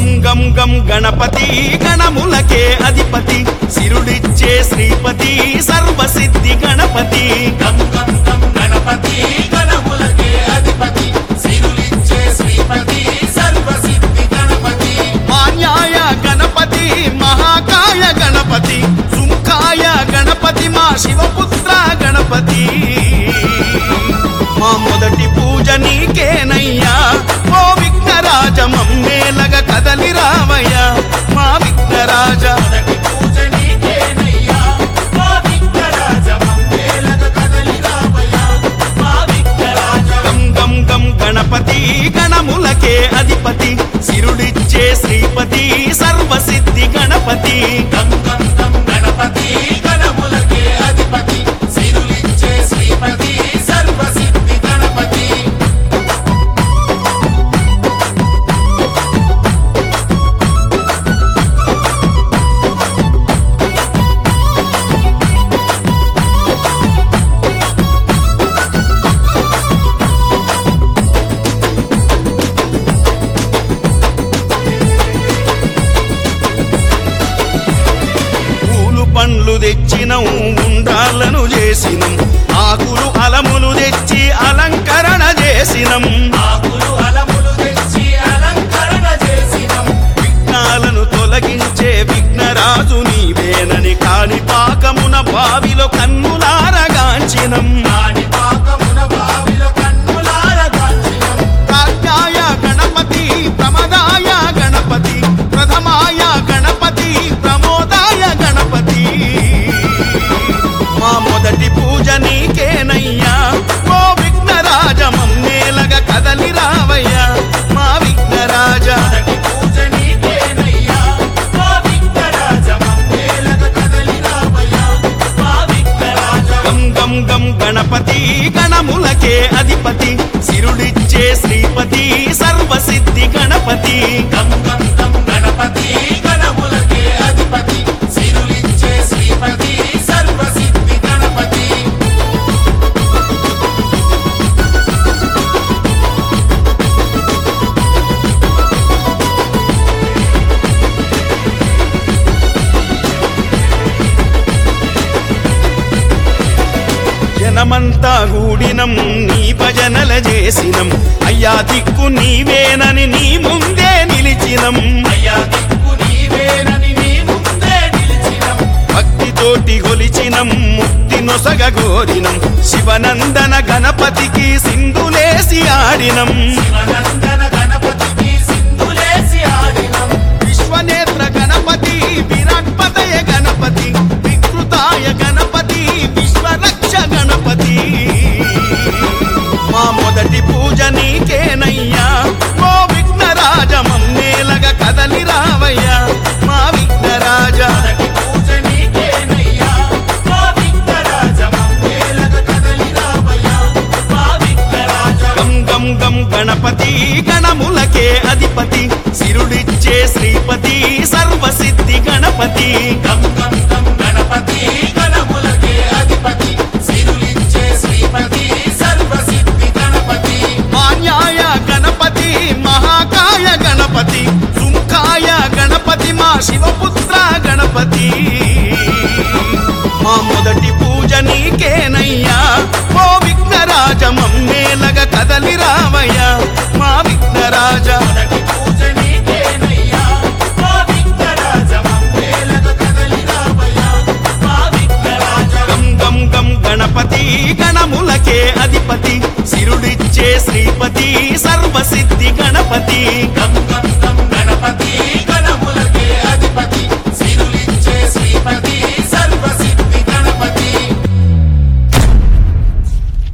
గం గం గం గణపతి గణములకే అధిపతి సిరుడిచ్చే శ్రీపతి సర్వసిద్ధి గణపతి గం గం గం గణపతి గణములకే అధిపతి సిరులిచ్చే శ్రీపతి సర్వసిద్ధి గణపతి మాన్యాయ గణపతి మహాకాయ గణపతి సుంకాయ గణపతి మా శివపుత్ర గణపతి మా మొదటి పూజ నీకేనయ్యా ఓ విఘ్నరాజ మమ్మేలగ కదలి రావయ్య మా విఘ్నరాజ మొదటి పూజ నీకేనయ్యా మా విఘ్నరాజ మమ్మేలగ కదలి రావయ్యా మా విఘ్నరాజ గం గం గం గణపతి గణములకే అధిపతి సిరుడిచ్చే శ్రీపతి సర్వసిద్ధి గణపతి గం గం గం గణపతి గణములకే అధిపతి సిరులిచ్చే శ్రీపతి సర్వసిద్ధి గణపతి పూలు పండ్లు తెచ్చినం ఉండాలను చేసినం ఆకులు అలములు తెచ్చి అలంకరణ చేసినం ఆకులు అలములు తెచ్చి అలంకరణ చేసినం విఘ్నాలను తొలగించే విఘ్నరాజు నీవేనని కాని పాకమున బావిలో కన్నులారగాంచినం కాని పాకమున బావిలో కన్నులారగాంచినం ప్రాజ్ఞాయ గణపతి ప్రమదాయ గణపతి ప్రథమాయ గణపతి ప్రమోదాయ గణపతి మా మొదటి పూజ నీకేనయ్యా ఓ విఘ్నరాజ మమ్మేలగ కదలి రావయ్యా మా విఘ్నరాజ మొదటి పూజ నీకేనయ్యా మా విఘ్నరాజ మమ్మేలగ కదలి రావయ్యా మా విఘ్నరాజ గం గం గం గణపతి గణములకే అధిపతి సిరుడిచ్చే శ్రీపతి సర్వసిద్ధి గణపతి గం గం గం గణపతి గణములకే అధిపతి సిరులిచ్చే శ్రీపతి సర్వసిద్ధి గణపతి జనమంతా గూడినం నీ భజనల చేసినం అయ్యా దిక్కు నీవేనని నీ ముందే నిలిచినం అయ్యా దిక్కు నీవేనని నీ ముందే నిలిచినం భక్తితోటి గొలిచినం ముక్తి నొసగ గోరినం శివనందన గణపతికి సింధులేసి ఆడినం శివనందన గణపతికి సింధులేసి ఆడినం విశ్వనేత్ర గణపతి విరాట్పతయ గణపతి వికృతాయ గణపతి విశ్వరక్ష గణపతి మా మొదటి పూజ నీకేనయ్యా ఓ విఘ్నరాజ మమ్మేలగ కదలి రావయ్యా మా విఘ్నరాజ మొదటి పూజ నీకేనయ్యా మా విఘ్నరాజ మమ్మేలగ కదలి రావయ్యా మా విఘ్నరాజ గం గం గం గణపతి గణములకే అధిపతి సిరుడిచ్చే శ్రీపతి సర్వసిద్ధి గణపతి గం గం గం గణపతి గణములకే అధిపతి సిరులిచ్చే శ్రీపతి సర్వసిద్ధి గణపతి మాన్యాయ గణపతి మహాకాయ గణపతి సుంకాయ గణపతి మా శివపుత్ర గణపతి మా మొదటి పూజ నీకేనయ్యా ఓ విఘ్నరాజ మమ్మేలగ కదలి రావయ్యా మా విఘ్నరాజ మొదటి పూజ నీకేనయ్యా మా విఘ్నరాజ మమ్మేలగ కదలి రావయ్యా మా విఘ్నరాజ గం గం గం గణపతి గణములకే అధిపతి సిరుడిచ్చే శ్రీపతి సర్వసిద్ధి గణపతి గం